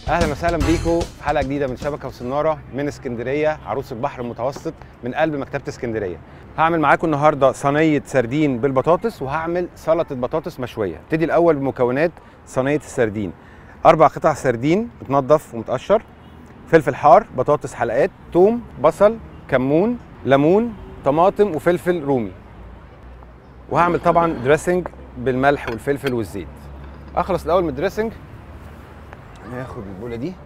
اهلا وسهلا بيكم في حلقه جديده من شبكه وسناره من اسكندريه عروس البحر المتوسط من قلب مكتبه اسكندريه هعمل معاكم النهارده صينيه سردين بالبطاطس وهعمل سلطه بطاطس مشويه ابتدي الاول بمكونات صينيه السردين اربع قطع سردين متنضف ومتقشر فلفل حار بطاطس حلقات توم بصل كمون ليمون طماطم وفلفل رومي وهعمل طبعا دريسنج بالملح والفلفل والزيت اخلص الاول من الدريسنج هاخد البوله دي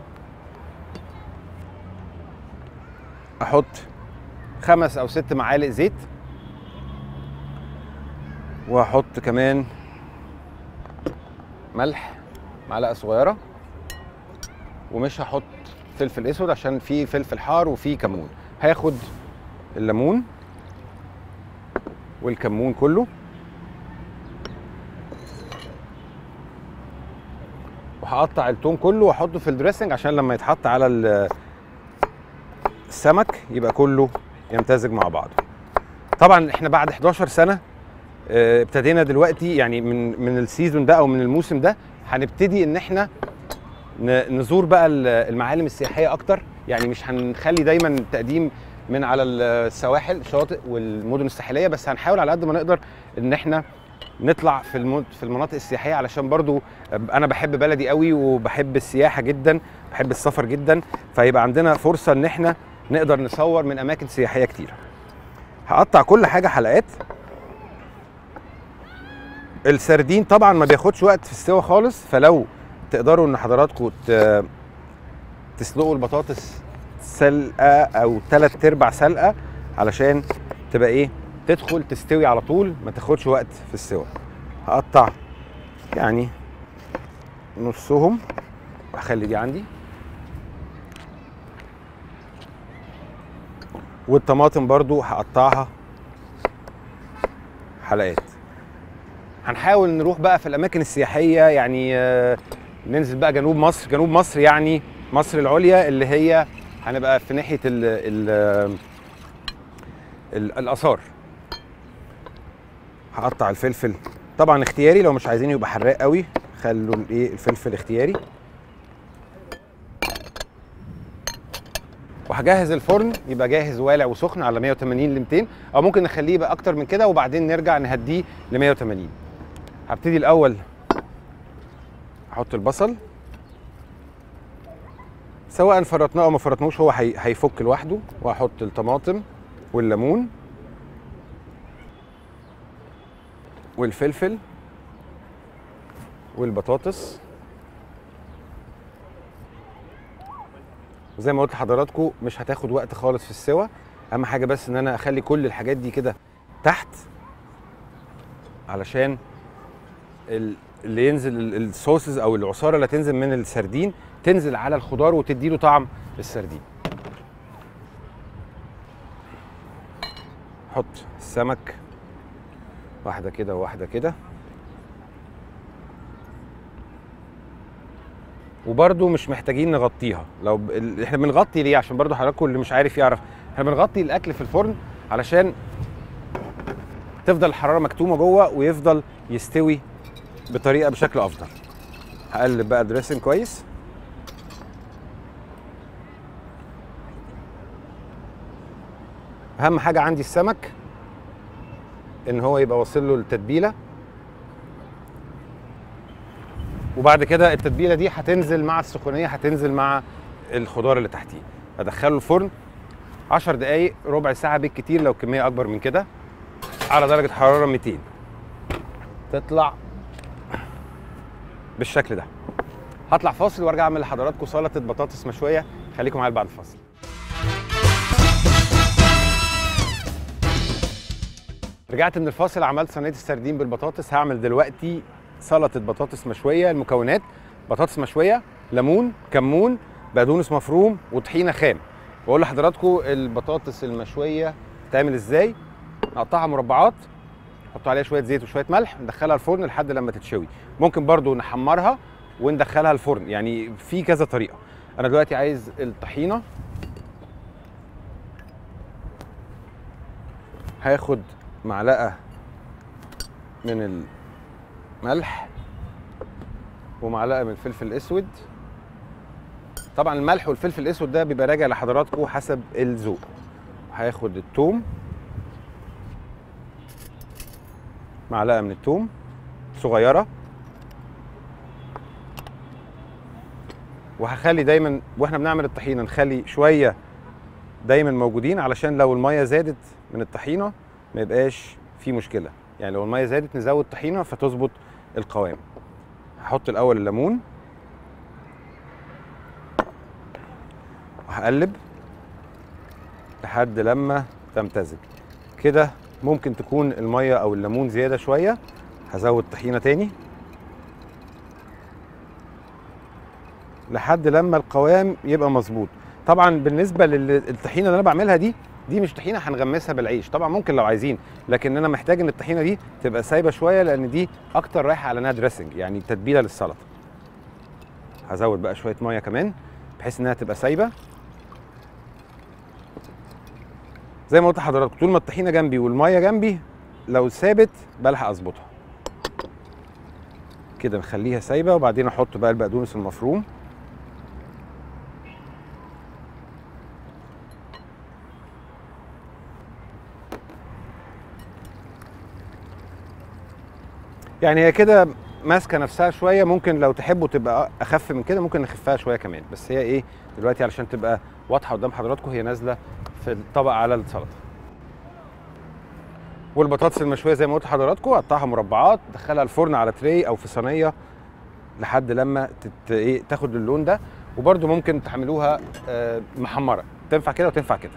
احط خمس او ست معالق زيت واحط كمان ملح معلقه صغيره ومش هحط فلفل اسود عشان في فلفل حار وفي كمون هاخد الليمون والكمون كله وهقطع التوم كله واحطه في الدريسنج عشان لما يتحط على ال- السمك يبقى كله يمتزج مع بعضه طبعا احنا بعد 11 سنه آه، ابتدينا دلوقتي يعني من من السيزون ده او من الموسم ده هنبتدي ان احنا ن- نزور بقى ال- المعالم السياحيه اكتر يعني مش هنخلي دايما التقديم من على السواحل الشواطئ والمدن الساحليه بس هنحاول على قد ما نقدر ان احنا نطلع في المد... في المناطق السياحيه علشان برضو انا بحب بلدي قوي وبحب السياحه جدا بحب السفر جدا فيبقى عندنا فرصه ان احنا نقدر نصور من اماكن سياحيه كتيره هقطع كل حاجه حلقات السردين طبعا ما بياخدش وقت في السوا خالص فلو تقدروا ان حضراتكم ت... تسلقوا البطاطس سلقه او ثلاث ارباع سلقه علشان تبقى ايه تدخل تستوي على طول ما تاخدش وقت في السوا هقطع يعني نصهم واخلي دي عندي والطماطم برضو هقطعها حلقات هنحاول نروح بقى في الاماكن السياحيه يعني آه، ننزل بقى جنوب مصر جنوب مصر يعني مصر العليا اللي هي هنبقى في ناحيه ال ال ال- الاثار هقطع الفلفل طبعا اختياري لو مش عايزين يبقى حراق قوي خلوا الايه الفلفل اختياري وهجهز الفرن يبقى جاهز والع وسخن على 180 ل 200 او ممكن نخليه يبقى اكتر من كده وبعدين نرجع نهديه ل 180 هبتدي الاول احط البصل سواء فرطناه او ما فرطناهوش هو هي- هيفك لوحده واحط الطماطم والليمون والفلفل والبطاطس وزي ما قلت لحضراتكم مش هتاخد وقت خالص في السوا اهم حاجه بس ان انا اخلي كل الحاجات دي كده تحت علشان ال- اللي ينزل ال- الصوصز او العصاره اللي تنزل من السردين تنزل على الخضار وتديله طعم السردين حط السمك واحده كده وواحده كده وبرده مش محتاجين نغطيها لو ب... ال- احنا بنغطي ليه عشان برضو حضراتكم اللي مش عارف يعرف احنا بنغطي الاكل في الفرن علشان تفضل الحراره مكتومه جوه ويفضل يستوي بطريقه بشكل افضل هقلب بقى دريسنج كويس اهم حاجه عندي السمك ان هو يبقى واصل له التتبيله وبعد كده التتبيله دي هتنزل مع السخونيه هتنزل مع الخضار اللي تحتيه ادخله الفرن 10 دقايق ربع ساعه بالكتير لو كميه اكبر من كده على درجه حراره 200 تطلع بالشكل ده هطلع فاصل وارجع اعمل لحضراتكم سلطه بطاطس مشويه خليكم معايا بعد الفاصل رجعت من الفاصل عملت صينيه السردين بالبطاطس هعمل دلوقتي سلطه بطاطس مشويه المكونات بطاطس مشويه ليمون كمون بقدونس مفروم وطحينه خام واقول لحضراتكم البطاطس المشويه بتعمل ازاي نقطعها مربعات نحط عليها شويه زيت وشويه ملح ندخلها الفرن لحد لما تتشوي ممكن برضو نحمرها وندخلها الفرن يعني في كذا طريقه انا دلوقتي عايز الطحينه هاخد معلقه من الملح ومعلقه من الفلفل الاسود طبعا الملح والفلفل الاسود ده بيبقى راجع لحضراتكم حسب الذوق هاخد التوم معلقه من التوم صغيره وهخلي دايما واحنا بنعمل الطحينه نخلي شويه دايما موجودين علشان لو الميه زادت من الطحينه ما يبقاش في مشكله يعني لو الميه زادت نزود طحينه فتظبط القوام هحط الاول الليمون وهقلب لحد لما تمتزج كده ممكن تكون الميه او الليمون زياده شويه هزود طحينه تاني لحد لما القوام يبقى مظبوط طبعا بالنسبه للطحينه اللي انا بعملها دي دي مش طحينه هنغمسها بالعيش طبعا ممكن لو عايزين لكن انا محتاج ان الطحينه دي تبقى سايبه شويه لان دي اكتر رايحه على انها دريسنج يعني تتبيله للسلطه هزود بقى شويه ميه كمان بحيث انها تبقى سايبه زي ما قلت لحضراتكم طول ما الطحينه جنبي والميه جنبي لو ثابت بلحق اظبطها كده نخليها سايبه وبعدين احط بقى البقدونس المفروم يعني هي كده ماسكه نفسها شويه ممكن لو تحبوا تبقى اخف من كده ممكن نخفها شويه كمان بس هي ايه دلوقتي علشان تبقى واضحه قدام حضراتكم هي نازله في الطبق على السلطه والبطاطس المشويه زي ما قلت لحضراتكم قطعها مربعات دخلها الفرن على تري او في صينيه لحد لما تت... ايه تاخد اللون ده وبرده ممكن تعملوها آه محمره تنفع كده وتنفع كده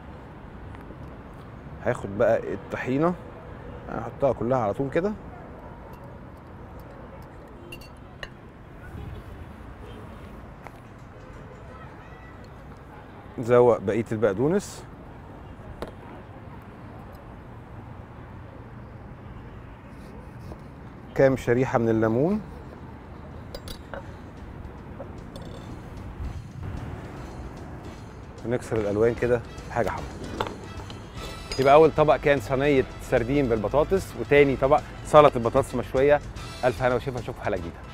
هاخد بقى الطحينه احطها كلها على طول كده نزوق بقيه البقدونس كام شريحه من الليمون ونكسر الالوان كده حاجه حمرا يبقى اول طبق كان صينيه سردين بالبطاطس وتاني طبق سلطه بطاطس مشويه الف هنا وشفا اشوفكم حلقه جديده